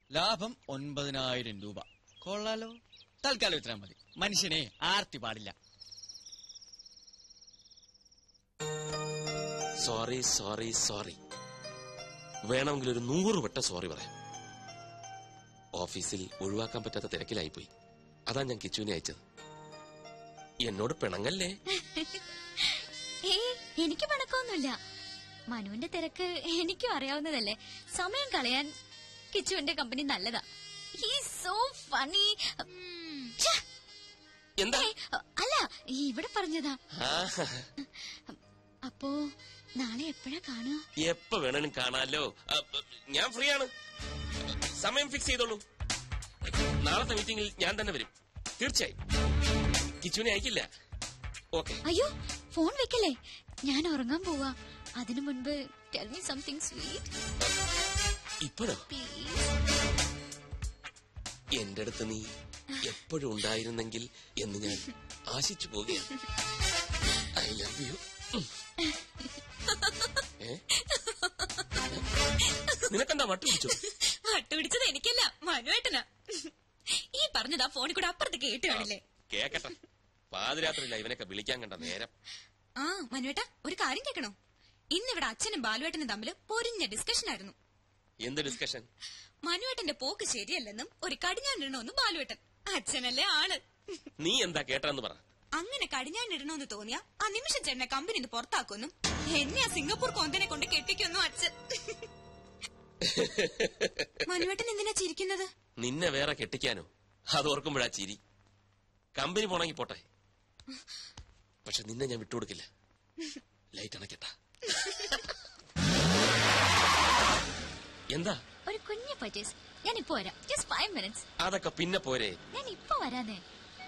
ലാഭം ഒൻപതിനായിരം രൂപ കൊള്ളാലോ തൽക്കാലം ഇത്രയും മതി മനുഷ്യനെ ആർത്തി പാടില്ല സോറി സോറി സോറി വേണമെങ്കിൽ ഒരു നൂറ് വട്ടം സോറി പറയാം ഓഫീസിൽ ഒഴിവാക്കാൻ പറ്റാത്ത തിരക്കിലായിപ്പോയി അതാ ഞാൻ കിച്ചുവിനെ അയച്ചത് എന്നോട് പിണങ്ങല്ലേ ഏയ് എനിക്ക് പണക്കൊന്നുമില്ല മനുവിന്റെ തിരക്ക് എനിക്കും അറിയാവുന്നതല്ലേ സമയം കളയാൻ കിച്ചുവിന്റെ കമ്പനി നല്ലതാ ഹീ സോ ഫണി എന്താ അല്ല ഈ ഇവിടെ പറഞ്ഞതാ ആ, അപ്പോ നാളെ എപ്പോഴാ കാണുക എപ്പോ വേണേലും കാണാലോ ആ, ഞാൻ ഫ്രീ ആണ് സമയം ഫിക്സ് ചെയ്തോളൂ നാളത്തെ മീറ്റിംഗിൽ ഞാൻ തന്നെ വരും തീർച്ചയായും കിച്ചുവിനെ അയക്കില്ല ഓക്കെ അയ്യോ ഫോൺ വെക്കല്ലേ ഞാൻ ഉറങ്ങാൻ പോവാ അതിനു മുൻപ് ടെൽ മീ സംതിങ് സ്വീറ്റ് ഇപ്പോഴോ പ്ലീസ് എന്റെ അടുത്ത് നീ എപ്പോഴും ഉണ്ടായിരുന്നെങ്കിൽ എന്ന് ഞാൻ ആശിച്ചു പോകുകയാണ് ഐ ലവ് യു നിനക്കെന്താ വട്ടു പിടിച്ചോ വട്ടുപിടിച്ചത് എനിക്കല്ല മനുവേട്ടനാ ഈ പറഞ്ഞതാ ഫോണിൽ കൂടെ അപ്പുറത്ത് കേട്ട് കാണില്ലേ കേക്കട്ടെ പാതിരാത്രിയില്ല ഇവനൊക്കെ വിളിക്കാൻ കണ്ട നേരം ആ മനുവേട്ട ഒരു കാര്യം കേൾക്കണോ ഇന്നിവിടെ അച്ഛനും ബാലുവേട്ടനും തമ്മിൽ പൊരിഞ്ഞ ഡിസ്കഷൻ ആയിരുന്നു എന്ത് ഡിസ്കഷൻ മനുവേട്ടന്റെ പോക്ക് ശരിയല്ലെന്നും ഒരു കടിഞ്ഞാണ്ടിടണമെന്നും ബാലുവേട്ടൻ അച്ഛനല്ലേ ആള് നീ എന്താ കേട്ടെന്ന് പറ അങ്ങനെ കടിഞ്ഞാണ്ടിടണമെന്ന് തോന്നിയ ആ നിമിഷം ചേട്ടനെ കമ്പനി നിന്ന് പുറത്താക്കുമെന്നും എന്നെ ആ സിംഗപ്പൂർ കോന്തനെ കൊണ്ട് കെട്ടിക്കൊന്നും അച്ഛൻ മനുവേട്ടൻ എന്തിനാ ചിരിക്കുന്നത് നിന്നെ വേറെ കെട്ടിക്കാനോ അത് ഓർക്കുമ്പോഴാ ചിരി കമ്പനി പോണെങ്കി പോട്ടെ പക്ഷെ നിന്നെ ഞാൻ വിട്ടുകൊടുക്കില്ല ലൈറ്റ് അണക്കട്ട എന്താ ഒരു കുഞ്ഞു പർച്ചേസ് ഞാൻ ഇപ്പൊ വരാം ജസ്റ്റ് ഫൈവ് മിനിറ്റ്സ് അതൊക്കെ പിന്നെ പോരെ ഞാൻ ഇപ്പൊ വരാന്നേ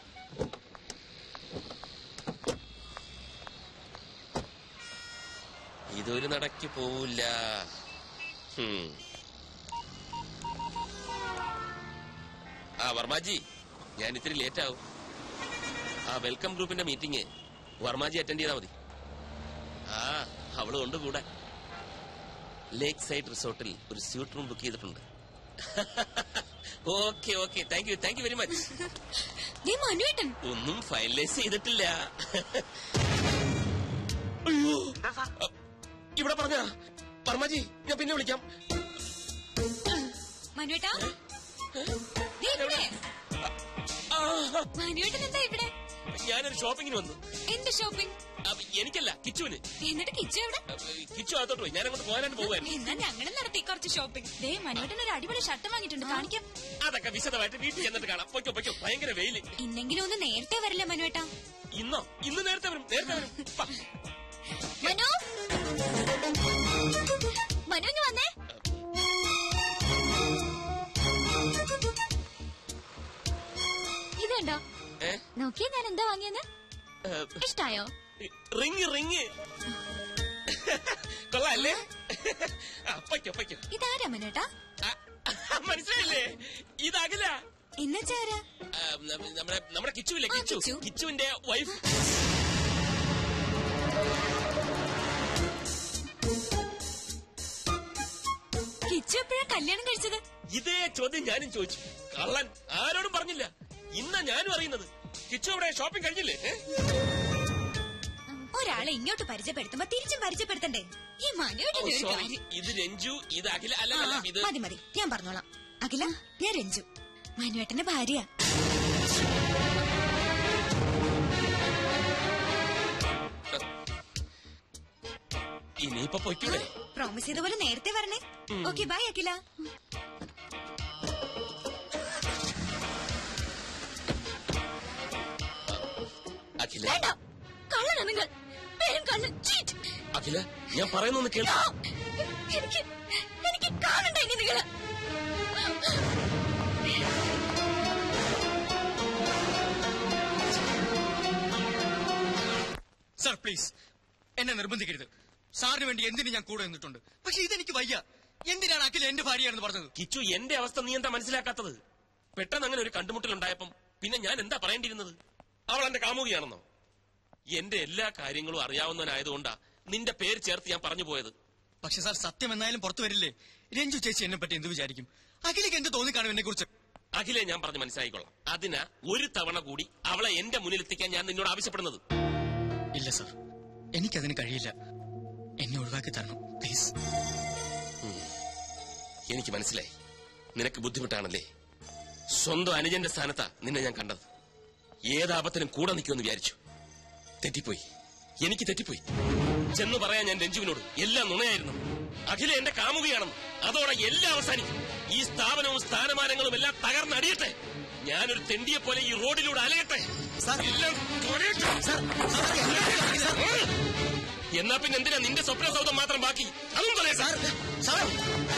ഇതൊരു നടക്ക് പോവില്ല ഹും. ആ വർമാജി ഞാൻ ഇത്തിരി ലേറ്റ് ആവും ആ വെൽക്കം ഗ്രൂപ്പിന്റെ മീറ്റിംഗ് വർമാജി അറ്റൻഡ് ചെയ്താൽ മതി ആ അവള് കൊണ്ട് കൂടെ ലേക്ക് സൈഡ് റിസോർട്ടിൽ ഒരു സ്യൂട്ട് റൂം ബുക്ക് ചെയ്തിട്ടുണ്ട് okay okay thank you thank you very much ദേ മനുവേട്ടൻ ഒന്നും ഫൈനലൈസ് ചെയ്തിട്ടില്ല അയ്യോ അ, ഇവിടെ പറഞ്ഞ വർമാജി ഞാൻ പിന്നെ വിളിക്കാം മനുവേട്ടാ ദേ ഇവിടെ ആ, മനുവേട്ടൻ എന്താ ഇവിടെ ഞാനൊരു ഷോപ്പിങ്ങിന് വന്നു എന്ത് ഷോപ്പിംഗ് അ, എനിക്കല്ല കിച്ചുവിന് എന്നിട്ട് കിച്ചു എവിടെ അ, കിച്ചു അകത്തോട്ട് പോയി ഞാൻ അങ്ങോട്ട് പോകാനായിട്ട് പോവായിരുന്നു എന്നാ ഞങ്ങളും നടത്തി കുറച്ച് ഷോപ്പിംഗ് ദേ മനുവേട്ടൻ ഒരു അടിപൊളി ഷർട്ട് വാങ്ങിയിട്ടുണ്ട് കാണിക്കാം അതൊക്കെ വിശദമായിട്ട് വീട്ടിൽ ചെന്നിട്ട് കാണാം പൊയ്ക്കോ പൊയ്ക്കോ ഭയങ്കര വെയില് ഇന്നെങ്കിലും ഒന്ന് നേരത്തെ വരില്ല മനുവേട്ടാ ഇന്നോ ഇന്ന് നേരത്തെ വരും നേരത്തെ വരും വാ. മനു മനു ഇങ്ങ് വന്നേ ഇതുണ്ടോ ഏ? നോക്കിയേ ഞാൻ എന്താ വാങ്ങിയെന്ന് ഏ, ഇഷ്ടായോ റിങ് റിങ് കൊള്ളാല്ലേ ആ, പൊയ്ക്കോ പൊയ്ക്കോ ഇതാരാ മനുവേട്ടാ ആ, മനസ്സിലായില്ലേ ഇതകല എന്നുവെച്ചാരാ നമ്മുടെ നമ്മുടെ കിച്ചുവില്ലേ ആ, കിച്ചു കിച്ചു. കിച്ചുവിന്റെ വൈഫ് കിച്ചു എപ്പോഴാ കല്യാണം കഴിച്ചത് ഇതേ ചോദ്യം ഞാനും ചോദിച്ചു കള്ളൻ ആരോടും പറഞ്ഞില്ല ഇന്നാ ഞാനും അറിയുന്നത് കിച്ചു അവിടെ ഷോപ്പിംഗ് കഴിഞ്ഞില്ലേ ഏ? ഒരാളെ ഇങ്ങോട്ട് പരിചയപ്പെടുത്തുമ്പോ തിരിച്ചും പരിചയപ്പെടുത്തണ്ടേ ഈ ഓ, മനുവേട്ടന്റെ ഒരു സോറി കാര്യം ഇത് രഞ്ജു ഇത് അഖില അല്ല ആ, അല്ല ആ, ഇത് മതി മതി ഞാൻ പറഞ്ഞോളാം അഖില ഞാൻ രഞ്ജു മനുവേട്ടന്റെ ഭാര്യ ഇനിയിപ്പൊ പൊയ്ക്കൂടെ പ്രോമിസ് ചെയ്ത പോലെ നേരത്തെ വരണേ ഓക്കെ ബൈ അഖില അഖില വേണ്ട കള്ളനാ നിങ്ങൾ പേരും കള്ളൻ ചീറ്റ് അഖില ഞാൻ പറയുന്നൊന്ന് കേൾക്ക എനിക്ക് എനിക്ക് കാണണ്ട ഇനി നിങ്ങള് സർ പ്ലീസ് എന്നെ നിർബന്ധിക്കരുത് സാറിന് വേണ്ടി എന്തിനു ഞാൻ കൂടെ നിന്നിട്ടുണ്ട് പക്ഷെ ഇതെനിക്ക് വയ്യ എന്തിനാണ് അഖില എന്റെ ഭാര്യയാണെന്ന് പറഞ്ഞത് കിച്ചു എന്റെ അവസ്ഥ നീ എന്താ മനസ്സിലാക്കാത്തത് പെട്ടെന്ന് അങ്ങനെ ഒരു കണ്ടുമുട്ടലുണ്ടായപ്പം പിന്നെ ഞാൻ എന്താ പറയേണ്ടിയിരുന്നത് അവൾ എന്റെ കാമുകിയാണെന്നോ എന്റെ എല്ലാ കാര്യങ്ങളും അറിയാവുന്നവനായതുകൊണ്ടാ നിന്റെ പേര് ചേർത്ത് ഞാൻ പറഞ്ഞു പോയത് പക്ഷെ സാർ സത്യം എന്നായാലും പുറത്തു വരില്ലേ രഞ്ജു ചേച്ചി എന്നെ പറ്റി എന്ത് വിചാരിക്കും അഖിലേക്ക് എന്ത് തോന്നിക്കാണും എന്നെ കുറിച്ച് അഖിലെ ഞാൻ പറഞ്ഞ് മനസ്സിലായിക്കൊള്ളാം അതിനാ ഒരു തവണ കൂടി അവളെ എന്റെ മുന്നിൽ എത്തിക്കാൻ ഞാൻ നിന്നോട് ആവശ്യപ്പെടുന്നത് ഇല്ല സർ എനിക്കതിന് കഴിയില്ല എന്നെ ഒഴിവാക്കി തരണം പ്ലീസ് എനിക്ക് മനസ്സിലായി നിനക്ക് ബുദ്ധിമുട്ടാണല്ലേ സ്വന്തം അനുജന്റെ സ്ഥാനത്താ നിന്നെ ഞാൻ കണ്ടത് ഏതാപത്തിനും കൂടെ നിൽക്കുമെന്ന് വിചാരിച്ചു തെറ്റിപ്പോയി എനിക്ക് തെറ്റിപ്പോയി ചെന്ന് പറയാൻ ഞാൻ രഞ്ജുവിനോട് എല്ലാം നുണയായിരുന്നു അഖില എന്റെ കാമുകയാണെന്ന് അതോടെ എല്ലാം അവസാനിക്കും ഈ സ്ഥാപനവും സ്ഥാനമാനങ്ങളും എല്ലാം തകർന്നടിയട്ടെ ഞാനൊരു തെണ്ടിയെ പോലെ ഈ റോഡിലൂടെ അലയട്ടെ എല്ലാം തുഴയട്ടെ. എന്നാ പിന്നെ എന്തിനാ നിന്റെ സ്വപ്ന സൗധം മാത്രം ബാക്കി അതും പറയാം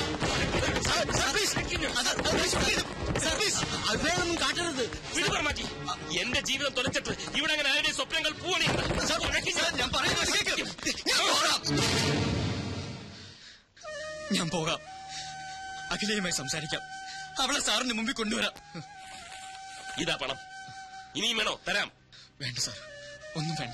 അതിനെയൊന്നും കാട്ടരുത് വിടുവാ മാറ്റി എന്റെ ജീവിതം തുലച്ചിട്ട് ഇവിടെ അങ്ങനെ ആരുടെ സ്വപ്നങ്ങൾ പൂവണിയുണ്ട് ഞാൻ പറയുന്നത് കേൾക്ക്. ഞാൻ പോകാം. ഞാൻ പോകാം അഖിലയുമായി സംസാരിക്കാം അവളെ സാറിന് മുമ്പിൽ കൊണ്ടുവരാം ഇതാ പണം ഇനിയും വേണോ തരാം വേണ്ട സാർ ഒന്നും വേണ്ട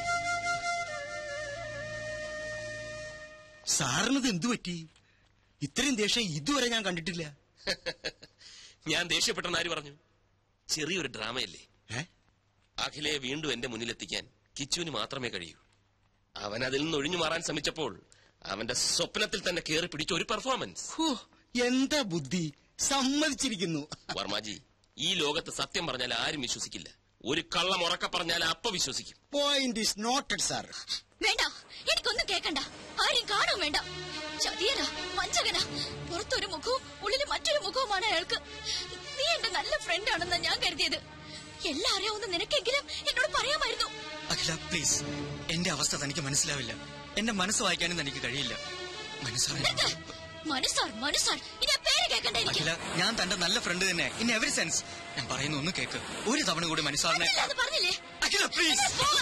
സാറിനത് എന്തു പറ്റി ഇത്രയും ദേഷ്യം ഇതുവരെ ഞാൻ കണ്ടിട്ടില്ല ഞാൻ ദേഷ്യപ്പെട്ടെന്ന് ആര് പറഞ്ഞു ചെറിയൊരു ഡ്രാമയല്ലേ ഏ അഖിലയെ വീണ്ടും എന്റെ മുന്നിലെത്തിക്കാൻ കിച്ചുവിന് മാത്രമേ കഴിയൂ അവൻ അതിൽ നിന്ന് ഒഴിഞ്ഞു മാറാൻ ശ്രമിച്ചപ്പോൾ അവന്റെ സ്വപ്നത്തിൽ തന്നെ കയറി പിടിച്ച ഒരു പെർഫോമൻസ് ഹോ, എന്താ ബുദ്ധി സമ്മതിച്ചിരിക്കുന്നു വർമാജി ഈ ലോകത്ത് സത്യം പറഞ്ഞാൽ ആരും വിശ്വസിക്കില്ല ഒരു കള്ളം ഉറക്ക പറഞ്ഞാൽ അപ്പ വിശ്വസിക്കും പോയിന്റ് ഇസ് നോട്ടഡ് സാർ വേണ്ട എനിക്കൊന്നും കേക്കണ്ട ആരെയും കാണാൻ വേണ്ട ചതിയനാ വഞ്ചകനാ പുറത്തൊരു മുഖവും ഉള്ളിൽ മറ്റൊരു മുഖവുമാണ് അയാൾക്ക് നീ എന്റെ നല്ല ഫ്രണ്ട് ആണെന്നാ ഞാൻ കരുതിയത് എല്ലാം അറിയാവുന്ന നിനക്കെങ്കിലും എന്നോട് പറയാമായിരുന്നു അഖില പ്ലീസ് എന്റെ അവസ്ഥ തനിക്ക് മനസ്സിലാവില്ല എന്റെ മനസ്സ് വായിക്കാനും തനിക്ക് കഴിയില്ല മനസ്സാണ് നിർത്ത്. മനസ്സാർ മനസ്സാർ ഇനി ആ പേര് കേക്കണ്ട എനിക്ക് അഖില ഞാൻ തന്റെ നല്ല ഫ്രണ്ട് തന്നെ ഇൻ എവറി സെൻസ് ഞാൻ പറയുന്ന ഒന്ന് കേക്ക് ഒരു തവണ കൂടി മനസ്സാറിനെ അത് പറഞ്ഞില്ലേ അഖില പ്ലീസ് എന്നെ പോ.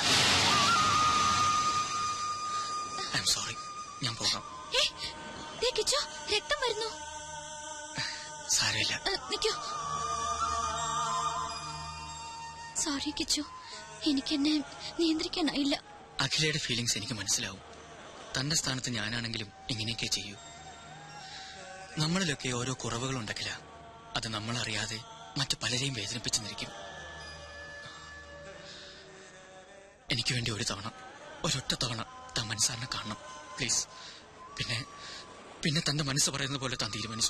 ഐ എം സോറി ഞാൻ പോകാം ഏ, ദേ കിച്ചു രക്തം വരുന്നു സാരമില്ല ഏ, നിക്കൂ സോറി കിച്ചു എനിക്കെന്നെ നിയന്ത്രിക്കാനായില്ല അഖിലയുടെ ഫീലിങ്സ് എനിക്ക് മനസ്സിലാവും തന്റെ സ്ഥാനത്ത് ഞാനാണെങ്കിലും ഇങ്ങനെയൊക്കെ ചെയ്യൂ നമ്മളിലൊക്കെ ഓരോ കുറവുകളുണ്ടക്കില്ല അത് നമ്മൾ അറിയാതെ മറ്റു പലരെയും വേദനിപ്പിച്ചെന്നിരിക്കും എനിക്ക് വേണ്ടി ഒരു തവണ ഒരൊറ്റ തവണ താൻ മനസ്സാറിനെ കാണണം പ്ലീസ് പിന്നെ പിന്നെ തന്റെ മനസ്സ് പറയുന്നത് പോലെ താൻ തീരുമാനിച്ചു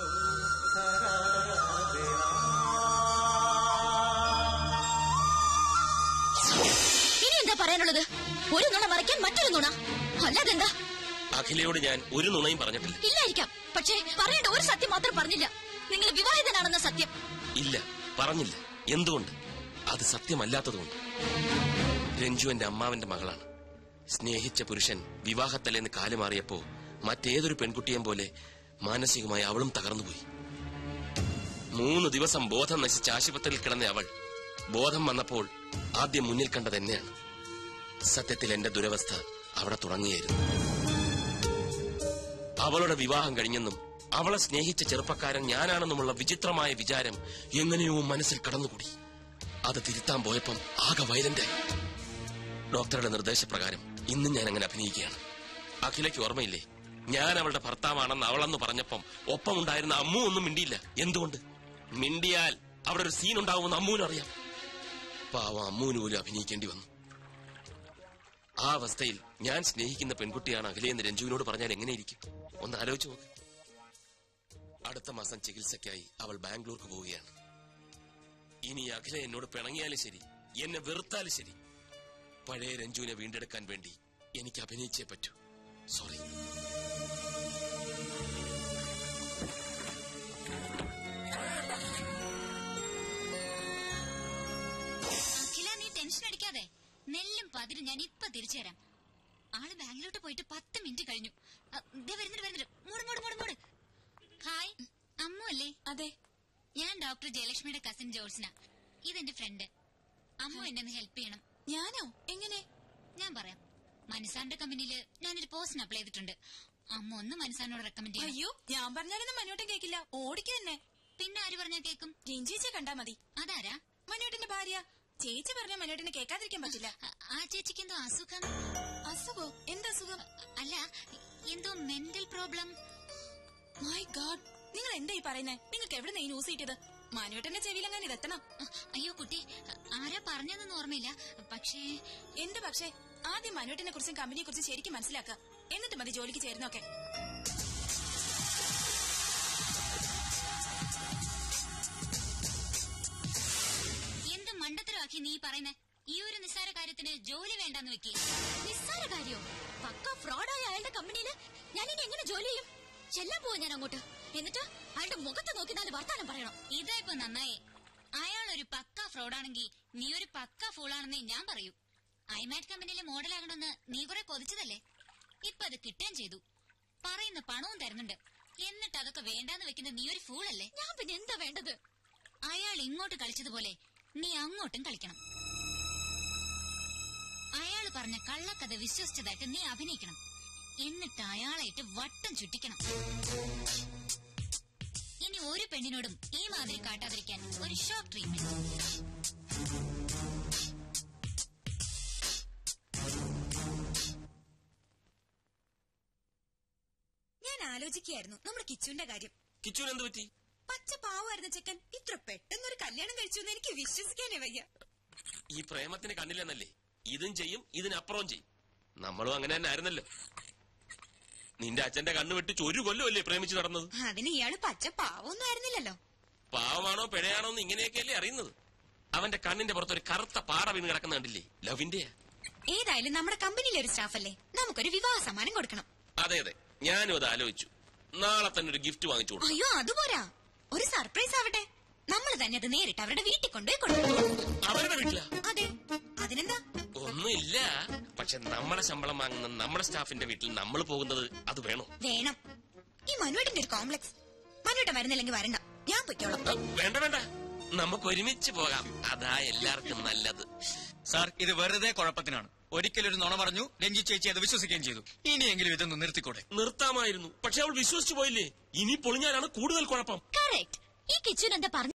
ഇനി എന്താ പറയാനുള്ളത് ഒരു നുണ മറയ്ക്കാൻ മറ്റൊരു നുണ അല്ലാതെന്താ അഖിലയോട് ഞാൻ ഒരു നുണയും പറഞ്ഞിട്ടില്ല ഇല്ലായിരിക്കാം പക്ഷേ പറയേണ്ട ഒരു സത്യം മാത്രം പറഞ്ഞില്ല നിങ്ങൾ വിവാഹിതനാണെന്ന സത്യം ഇല്ല പറഞ്ഞില്ല എന്തുകൊണ്ട് അത് സത്യമല്ലാത്തതുകൊണ്ട് രഞ്ജു എന്റെ അമ്മാവന്റെ മകളാണ് സ്നേഹിച്ച പുരുഷൻ വിവാഹത്തലേന്ന് കാലുമാറിയപ്പോ മറ്റേതൊരു പെൺകുട്ടിയെയും പോലെ മാനസികമായി അവളും തകർന്നുപോയി മൂന്ന് ദിവസം ബോധം നശിച്ച് ആശുപത്രിയിൽ കിടന്ന അവൾ ബോധം വന്നപ്പോൾ ആദ്യം മുന്നിൽ കണ്ടത് എന്നെയാണ് സത്യത്തിൽ എന്റെ ദുരവസ്ഥ അവിടെ തുടങ്ങിയായിരുന്നു അവളുടെ വിവാഹം കഴിഞ്ഞെന്നും അവളെ സ്നേഹിച്ച ചെറുപ്പക്കാരൻ ഞാനാണെന്നുമുള്ള വിചിത്രമായ വിചാരം എങ്ങനെയോ മനസ്സിൽ കടന്നുകൂടി അത് തിരുത്താൻ പോയപ്പം ആകെ വയലന്റായി ഡോക്ടറുടെ നിർദ്ദേശപ്രകാരം ഇന്നും ഞാൻ അങ്ങനെ അഭിനയിക്കുകയാണ് അഖിലയ്ക്ക് ഓർമ്മയില്ലേ ഞാൻ അവളുടെ ഭർത്താവാണെന്ന് അവളെന്ന് പറഞ്ഞപ്പം ഒപ്പമുണ്ടായിരുന്ന അമ്മു ഒന്നും മിണ്ടിയില്ല എന്തുകൊണ്ട് മിണ്ടിയാൽ അവിടെ ഒരു സീൻ ഉണ്ടാവുമെന്ന് അമ്മുവിന് അറിയാം പാവം അമ്മുവിന് പോലും അഭിനയിക്കേണ്ടി വന്നു ആ അവസ്ഥയിൽ ഞാൻ സ്നേഹിക്കുന്ന പെൺകുട്ടിയാണ് അഖിലയെന്ന് രഞ്ജുവിനോട് പറഞ്ഞാൽ എങ്ങനെയിരിക്കും ഒന്ന് ആലോചിച്ച് നോക്ക് അടുത്ത മാസം ചികിത്സയ്ക്കായി അവൾ ബാംഗ്ലൂർക്ക് പോവുകയാണ് ഇനി അഖില എന്നോട് പിണങ്ങിയാലും ശരി എന്നെ വെറുത്താലും ശരി പഴയ രഞ്ജുവിനെ വീണ്ടെടുക്കാൻ വേണ്ടി എനിക്ക് അഭിനയിച്ചേ പറ്റൂ സോറി അഖില നീ ടെൻഷൻ അടിക്കാതെ നെല്ലും പതിരും ഞാൻ ഇപ്പൊ തിരിച്ചു തരാം ആള് ബാംഗ്ലൂട്ട് പോയിട്ട് പത്ത് മിനിറ്റ് കഴിഞ്ഞു അ, ദേ വരുന്നുണ്ട് വരുന്നുണ്ട് മൂട് മൂട് മൂട് മൂട് ഹായ് അമ്മു അല്ലേ അതെ ഞാൻ ഡോക്ടർ ജയലക്ഷ്മിയുടെ കസിൻ ജോൾസിന ഇതെന്റെ ഫ്രണ്ട് അമ്മു എന്നെ ഒന്ന് ഹെൽപ്പ് ചെയ്യണം ഞാനോ എങ്ങനെ ഞാൻ പറയാം മനസാറിന്റെ കമ്പനിയില് ഞാനൊരു പോസ്റ്റിന് അപ്ലൈ ചെയ്തിട്ടുണ്ട് അമ്മ ഒന്ന് മനസാറിനോട് റെക്കമെൻഡ് ചെയ്യണം അയ്യോ ഞാൻ പറഞ്ഞാലൊന്നും മനോട്ടൻ കേക്കില്ല ഓടിക്കും തന്നെ പിന്നെ ആര് പറഞ്ഞാ കേക്കും രഞ്ജിച്ചെ കണ്ടാ മതി അതാരാ മനോട്ടന്റെ ഭാര്യ ചേച്ചി പറഞ്ഞ മനോട്ടിനെ കേൾക്കാതിരിക്കാൻ പറ്റില്ല അ- ആ ചേച്ചിക്ക് എന്തോ അസുഖം അസുഖോ എന്താ അസുഖം അല്ല എന്തോ മെന്റൽ പ്രോബ്ലം മൈ ഗാഡ് നിങ്ങൾ എന്താ ഈ പറയുന്നേ നിങ്ങൾക്ക് എവിടെ ഈ ന്യൂസ് കിട്ടിയത് മാനുവേട്ടന്റെ ചെവിയിലെങ്ങനെ ഇതെത്തണം അ- അയ്യോ കുട്ടി അ- ആരാ പറഞ്ഞതെന്ന് ഓർമ്മയില്ല പക്ഷേ എന്ത് പക്ഷേ ആദ്യം മനുവേട്ടനെ കുറിച്ചും കമ്പനിയെ കുറിച്ചും ശരിക്കും മനസ്സിലാക്കുക എന്നിട്ട് മതി ജോലിക്ക് ചേരുന്നൊക്കെ എന്ത് മണ്ടത്തരമാക്കി നീ പറയുന്നേ ഈ ഒരു നിസ്സാര കാര്യത്തിന് ജോലി വേണ്ടെന്ന് വെക്കേ നിസ്സാര കാര്യോ പക്ക ഫ്രോഡായ അയാളുടെ കമ്പനിയില് ഞാൻ ഇനി എങ്ങനെ ജോലി ചെയ്യും ചെല്ലാൻ പോവാ ഞാൻ അങ്ങോട്ട് എന്നിട്ട് അയാളുടെ മുഖത്ത് നോക്കി നാല് വർത്താനം പറയണം ഇതാ ഇപ്പൊ നന്നായേ അയാൾ ഒരു പക്ക ഫ്രോഡാണെങ്കിൽ നീ ഒരു പക്ക ഫൂളാണെന്നേ ഞാൻ പറയൂ ഐമാറ്റ് കമ്പനിയിലെ മോഡലാകണമെന്ന് നീ കുറെ കൊതിച്ചതല്ലേ ഇപ്പൊ അത് കിട്ടുകയും ചെയ്തു പറയുന്ന പണവും തരുന്നുണ്ട് എന്നിട്ട് അതൊക്കെ വേണ്ടാന്ന് വെക്കുന്ന നീ ഒരു ഫൂളല്ലേ ഞാൻ പിന്നെ എന്താ വേണ്ടത് അയാൾ ഇങ്ങോട്ട് കളിച്ചതുപോലെ നീ അങ്ങോട്ടും കളിക്കണം അയാൾ പറഞ്ഞ കള്ളക്കഥ വിശ്വസിച്ചതായിട്ട് നീ അഭിനയിക്കണം എന്നിട്ട് അയാളായിട്ട് വട്ടം ചുറ്റിക്കണം ഇനി ഒരു പെണ്ണിനോടും ഈ മാതിരി കാട്ടാതിരിക്കാൻ ഒരു ഷോക്ക് ട്രീറ്റ്മെന്റ് ഞാൻ ആലോചിക്കുകയായിരുന്നു നമ്മുടെ കിച്ചുവിന്റെ കാര്യം കിച്ചുവിന് എന്ത് പറ്റി പച്ച പാവായിരുന്ന ചെക്കൻ ഇത്ര പെട്ടെന്നൊരു കല്യാണം കഴിച്ചു എന്ന് എനിക്ക് വിശ്വസിക്കാനേ വയ്യ ഈ പ്രേമത്തിന് കണ്ണില്ലെന്നല്ലേ ഇതും ചെയ്യും ഇതിനപ്പുറവും ചെയ്യും നമ്മളും അങ്ങനെ തന്നെ ആയിരുന്നല്ലോ നിന്റെ അച്ഛന്റെ കണ്ണ് വെട്ടിച്ച് ഒരു കൊല്ലമല്ലേ പ്രേമിച്ച് നടന്നത് അതിന് ഇയാള് പച്ച പാവൊന്നും ആയിരുന്നില്ലല്ലോ പാവമാണോ പിഴയാണോ എന്ന് ഇങ്ങനെയൊക്കെയല്ലേ അറിയുന്നത് അവന്റെ കണ്ണിന്റെ പുറത്ത് ഒരു കറുത്ത പാറ വീണ് കിടക്കുന്ന കണ്ടില്ലേ ലവിന്റെയാ ഏതായാലും നമ്മുടെ കമ്പനിയിലെ ഒരു സ്റ്റാഫല്ലേ നമുക്കൊരു വിവാഹ സമ്മാനം കൊടുക്കണം അതെ അതെ ഞാനും അത് ആലോചിച്ചു നാളെ തന്നെ ഒരു ഗിഫ്റ്റ് വാങ്ങിച്ചു കൊടുക്കും അയ്യോ അതുപോരാ ഒരു സർപ്രൈസ് ആവട്ടെ നമ്മൾ തന്നെ അത് നേരിട്ട് അവരുടെ വീട്ടിൽ കൊണ്ടുപോയി കൊടുക്കും അവരുടെ വീട്ടിലാ അതെ അതിനെന്താ ഒന്നുമില്ല പക്ഷെ നമ്മുടെ ശമ്പളം വാങ്ങുന്ന നമ്മുടെ സ്റ്റാഫിന്റെ വീട്ടിൽ നമ്മൾ പോകുന്നത് അത് വേണോ വേണം ഈ മനുവേട്ടിന്റെ ഒരു കോംപ്ലക്സ് മനുവേട്ടൻ വരുന്നില്ലെങ്കിൽ വരണ്ട ഞാൻ പൊയ്ക്കോളാം ആ, വേണ്ട വേണ്ട നമുക്ക് ഒരുമിച്ച് പോകാം അതാ എല്ലാവർക്കും നല്ലത് സാർ ഇത് വെറുതെ കുഴപ്പത്തിനാണ് ഒരിക്കലൊരു നുണ പറഞ്ഞു രഞ്ജി ചേച്ചി അത് വിശ്വസിക്കുകയും ചെയ്തു ഇനിയെങ്കിലും ഇതൊന്ന് നിർത്തിക്കൂടെ നിർത്താമായിരുന്നു പക്ഷെ അവൾ വിശ്വസിച്ചു പോയില്ലേ ഇനി പൊളിഞ്ഞാലാണ് കൂടുതൽ കുഴപ്പം കറക്റ്റ് ഈ കിച്ചുൻ എന്താ പറഞ്ഞു